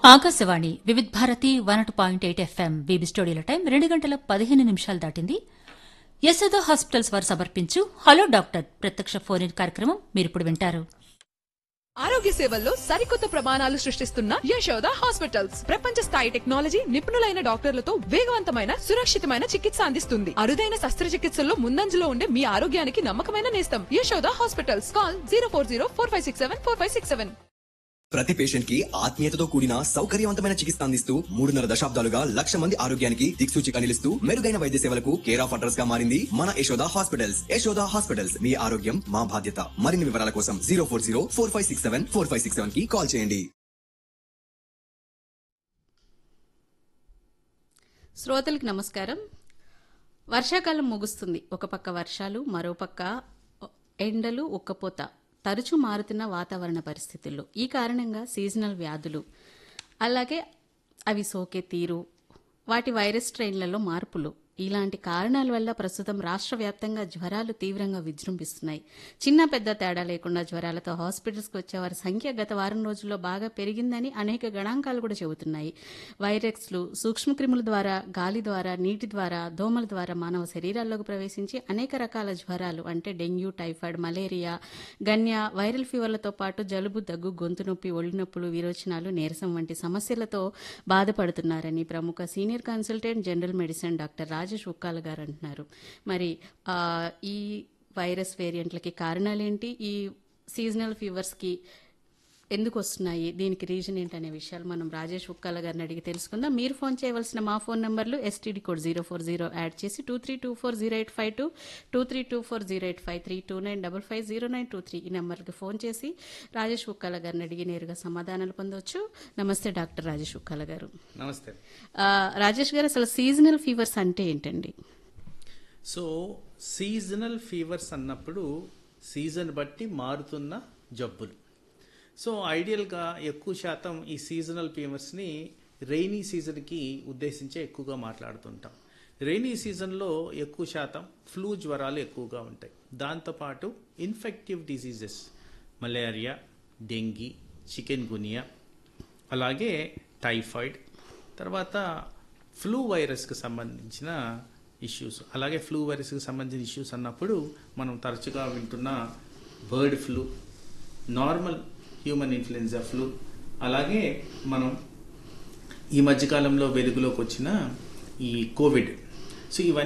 Akashvani Vividh Bharati one two point eight FM బీబీ స్టూడియోల time రెండు గంటల పదిహేను నిమిషాలు దాటింది యశోద హాస్పిటల్స్ వారు సమర్పించు హలో డాక్టర్ ప్రత్యక్ష ఫోన్ ఇన్ కార్యక్రమం మీరిప్పుడు వింటారు ఆరోగ్య సేవల్లో సరికొత్త ప్రమాణాలు సృష్టిస్తున్న యశోద హాస్పిటల్స్ ప్రపంచ స్థాయి టెక్నాలజీ నిపుణులైన డాక్టర్లతో వేగవంతమైన సురక్షితమైన చికిత్స అందిస్తుంది అరుదైన శస్త్రచికిత్సల్లో ముందంజలో ఉండే మీ ఆరోగ్యానికి నమ్మకమైన నేస్తం Yashoda hospitals call zero four zero four five six seven four five six seven ప్రతి పేషెంట్ కి ఆత్మీయతతో కూడిన సౌకర్యవంతమైన చికిత్స అందిస్తూ మూడున్నర దశాబ్దాలుగా లక్ష మంది ఆరోగ్యానికి దిక్సూచిగా నిలుస్తూ మెరుగైన వైద్య సేవలకు కేర్ ఆఫ్ అడ్రస్ గా మారింది మన యశోద హాస్పిటల్స్ యశోద హాస్పిటల్స్ మీ ఆరోగ్యం మా బాధ్యత మరిన్ని వివరాల కోసం zero four zero four five six seven four five six seven కి కాల్ చేయండి శ్రోతలకు నమస్కారం వర్షాకాలం ముగుస్తుంది ఒక పక్క వర్షాలు మరో పక్క ఎండలు ఉక్కపోత తరచూ మారుతున్న వాతావరణ పరిస్థితుల్లో ఈ కారణంగా సీజనల్ వ్యాధులు అలాగే అవి సోకే తీరు వాటి వైరస్ స్ట్రెయిన్లలో మార్పులు ఇలాంటి కారణాల వల్ల ప్రస్తుతం రాష్ట్ర వ్యాప్తంగా జ్వరాలు తీవ్రంగా విజృంభిస్తున్నాయి చిన్న పెద్ద తేడా లేకుండా జ్వరాలతో హాస్పిటల్స్కి వచ్చే వారి సంఖ్య గత వారం రోజుల్లో బాగా పెరిగిందని అనేక గణాంకాలు కూడా చెబుతున్నాయి వైరస్లు సూక్ష్మక్రిముల ద్వారా గాలి ద్వారా నీటి ద్వారా దోమల ద్వారా మానవ శరీరాల్లోకి ప్రవేశించి అనేక రకాల జ్వరాలు అంటే డెంగ్యూ టైఫాయిడ్ మలేరియా గన్య వైరల్ ఫీవర్లతో పాటు జలుబు దగ్గు గొంతు నొప్పి ఒళ్ళు నొప్పులు విరోచనాలు నీరసం వంటి సమస్యలతో బాధపడుతున్నారని ప్రముఖ senior consultant general medicine doctor Rajesh Ukkala garu అంటున్నారు మరి ఆ, ఈ వైరస్ వేరియంట్లకి కారణాలేంటి ఈ సీజనల్ ఫీవర్స్కి ఎందుకు వస్తున్నాయి దీనికి రీజన్ ఏంటనే విషయాలు మనం రాజేష్ ఉక్కాల గారిని అడిగి తెలుసుకుందాం మీరు ఫోన్ చేయవలసిన మా ఫోన్ నంబర్లు STD code zero four zero add చేసి two three two four zero eight five two two three two four zero eight five three two nine double five zero nine two three ఈ నెంబర్కి phone చేసి రాజేష్ ఉక్కాల గారిని అడిగి నేరుగా సమాధానాలు పొందవచ్చు నమస్తే డాక్టర్ రాజేష్ ఉక్కాల గారు నమస్తే ఆ, రాజేష్ గారు అసలు సీజనల్ ఫీవర్స్ అంటే ఏంటండి సో సీజనల్ ఫీవర్స్ అన్నప్పుడు సీజన్ బట్టి మారుతున్న జబ్బులు సో ఐడియల్గా ఎక్కువ శాతం ఈ సీజనల్ ఫీవర్స్ని రెయినీ సీజన్కి ఉద్దేశించే ఎక్కువగా మాట్లాడుతుంటాం రెయినీ సీజన్లో ఎక్కువ శాతం ఫ్లూ జ్వరాలు ఎక్కువగా ఉంటాయి దాంతోపాటు infective diseases malaria dengue chikungunya అలాగే టైఫాయిడ్ తర్వాత ఫ్లూ వైరస్కి సంబంధించిన ఇష్యూస్ అలాగే ఫ్లూ వైరస్కి సంబంధించిన ఇష్యూస్ అన్నప్పుడు మనం తరచుగా వింటున్న bird flu normal human influenza flu అలాగే మనం ఈ మధ్యకాలంలో వెలుగులోకి వచ్చిన ఈ కోవిడ్ సో ఇవన్నీ